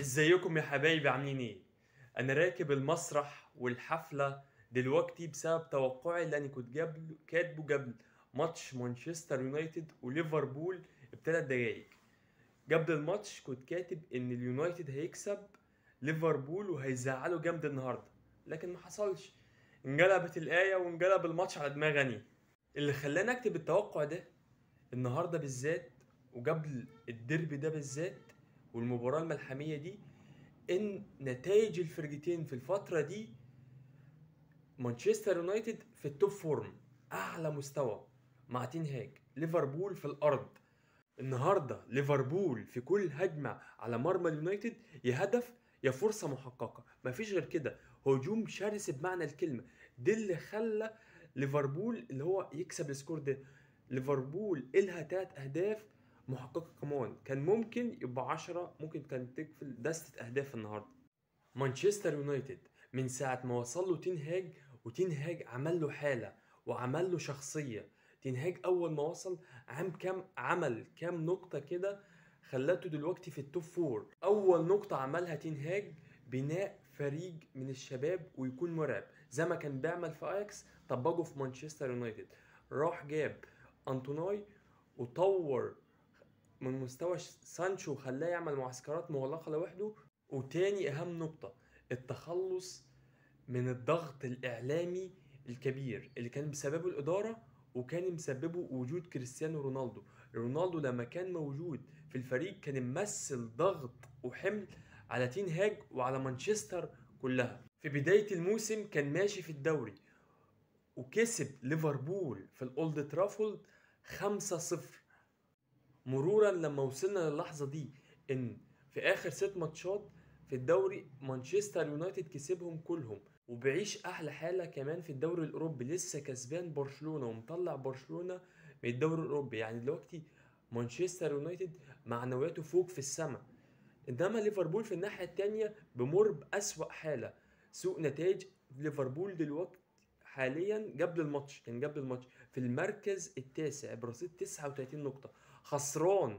ازيكم يا حبايبي عاملين ايه انا راكب المسرح والحفله دلوقتي بسبب توقعي اللي انا كنت قبل كاتبه قبل ماتش مانشستر يونايتد وليفربول بثلاث دقايق قبل الماتش كنت كاتب ان اليونايتد هيكسب ليفربول وهيزعله جامد النهارده لكن ما حصلش انقلبت الايه وانقلب الماتش على دماغي اللي خلاني اكتب التوقع ده النهارده بالذات وقبل الديربي ده بالذات والمباراة الملحمية دي ان نتائج الفرقتين في الفترة دي مانشستر يونايتد في التوب فورم اعلى مستوى مع تين هاج ليفربول في الارض النهارده ليفربول في كل هجمة على مرمى اليونايتد يا هدف يا فرصة محققة مفيش غير كده هجوم شرس بمعنى الكلمة ده اللي خلى ليفربول اللي هو يكسب السكور ده ليفربول إلها تلات أهداف محققة كمان كان ممكن يبقى عشرة ممكن كان تقفل دستة أهداف النهاردة مانشستر يونايتد من ساعة ما وصل له تين هاج وتين هاج عمل له حالة وعمل له شخصية تين هاج أول ما وصل عم كام عمل كام نقطة كده خلته دلوقتي في التوب فور أول نقطة عملها تين هاج بناء فريق من الشباب ويكون مرعب زي ما كان بيعمل في اياكس طبقه في مانشستر يونايتد راح جاب انتوناي وطور من مستوى سانشو وخلاه يعمل معسكرات مغلقه لوحده وتاني اهم نقطه التخلص من الضغط الاعلامي الكبير اللي كان بسببه الاداره وكان مسببه وجود كريستيانو رونالدو رونالدو لما كان موجود في الفريق كان ممثل ضغط وحمل على تين هاج وعلى مانشستر كلها في بداية الموسم كان ماشي في الدوري وكسب ليفربول في الأولد ترافولد 5-0 مرورا لما وصلنا للحظة دي ان في اخر ست ماتشات في الدوري مانشستر يونايتد كسبهم كلهم وبيعيش احلى حالة كمان في الدوري الاوروبي لسه كسبان برشلونة ومطلع برشلونة من الدوري الاوروبي يعني دلوقتي مانشستر يونايتد معنوياته فوق في السماء انما ليفربول في الناحية التانية بمر بأسوأ حالة سوء نتائج ليفربول دلوقتي حاليا قبل الماتش كان قبل الماتش في المركز التاسع برصيد 39 نقطة خسران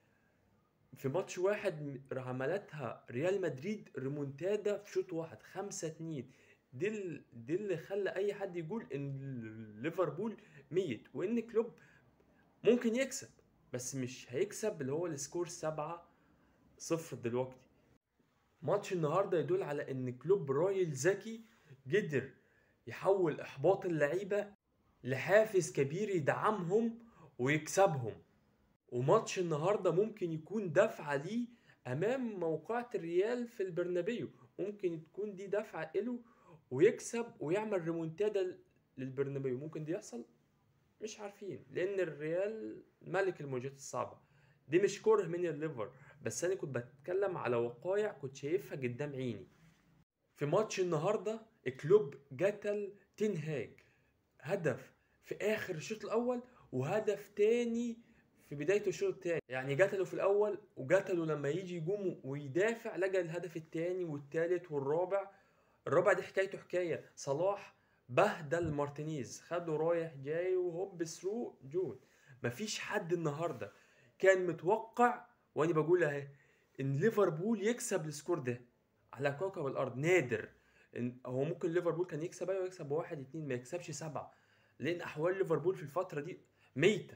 في ماتش واحد عملتها ريال مدريد ريمونتادا في شوط واحد خمسة اتنين دي ال- دي اللي خلى اي حد يقول ان ليفربول ميت وان كلوب ممكن يكسب بس مش هيكسب اللي هو السكور سبعة صفر دلوقتي ماتش النهارده يدل على ان كلوب رايل ذكي قدر يحول احباط اللعيبه لحافز كبير يدعمهم ويكسبهم وماتش النهارده ممكن يكون دفعه ليه امام موقعة الريال في البرنابيو ممكن تكون دي دفعه له ويكسب ويعمل ريمونتادا للبرنابيو ممكن دي يحصل مش عارفين لان الريال ملك المواجهات الصعبه دي مش كره من الليفر بس انا كنت بتكلم على وقايع كنت شايفها قدام عيني في ماتش النهارده كلوب قتل تنهاج هدف في اخر الشوط الاول وهدف تاني في بدايه الشوط التاني يعني قتله في الاول وقتله لما يجي يقوم ويدافع لقى الهدف التاني والتالت والرابع الرابع دي حكايته حكايه صلاح بهدل مارتينيز خده رايح جاي وهوب ثرو جون مفيش حد النهارده كان متوقع وانا بقول اهي ان ليفربول يكسب السكور ده على كوكب الارض نادر إن هو ممكن ليفربول كان يكسب ايوه يكسب واحد اتنين ما يكسبش سبعه لان احوال ليفربول في الفتره دي ميته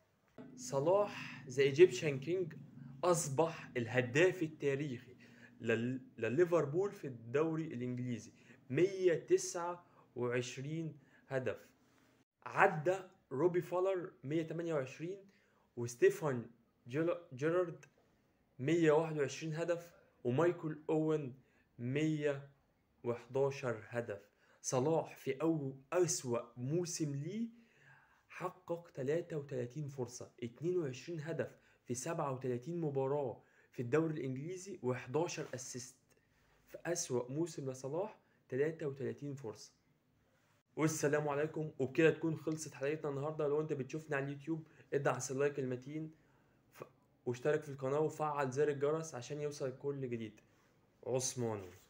صلاح ذا ايجيبشن كينج اصبح الهداف التاريخي لل- لليفربول في الدوري الانجليزي 129 هدف عدى روبي فولر 128 وستيفان جيل- جيرارد 121 هدف ومايكل اوين 111 هدف صلاح في أو أسوأ موسم ليه حقق 33 فرصة 22 هدف في 37 مباراة في الدوري الإنجليزي و11 أسيست في أسوأ موسم لصلاح 33 فرصة والسلام عليكم وبكده تكون خلصت حلقتنا النهارده لو انت بتشوفنا على اليوتيوب ادعس اللايك المتين ف... واشترك في القناة وفعل زر الجرس عشان يوصل كل جديد عثماني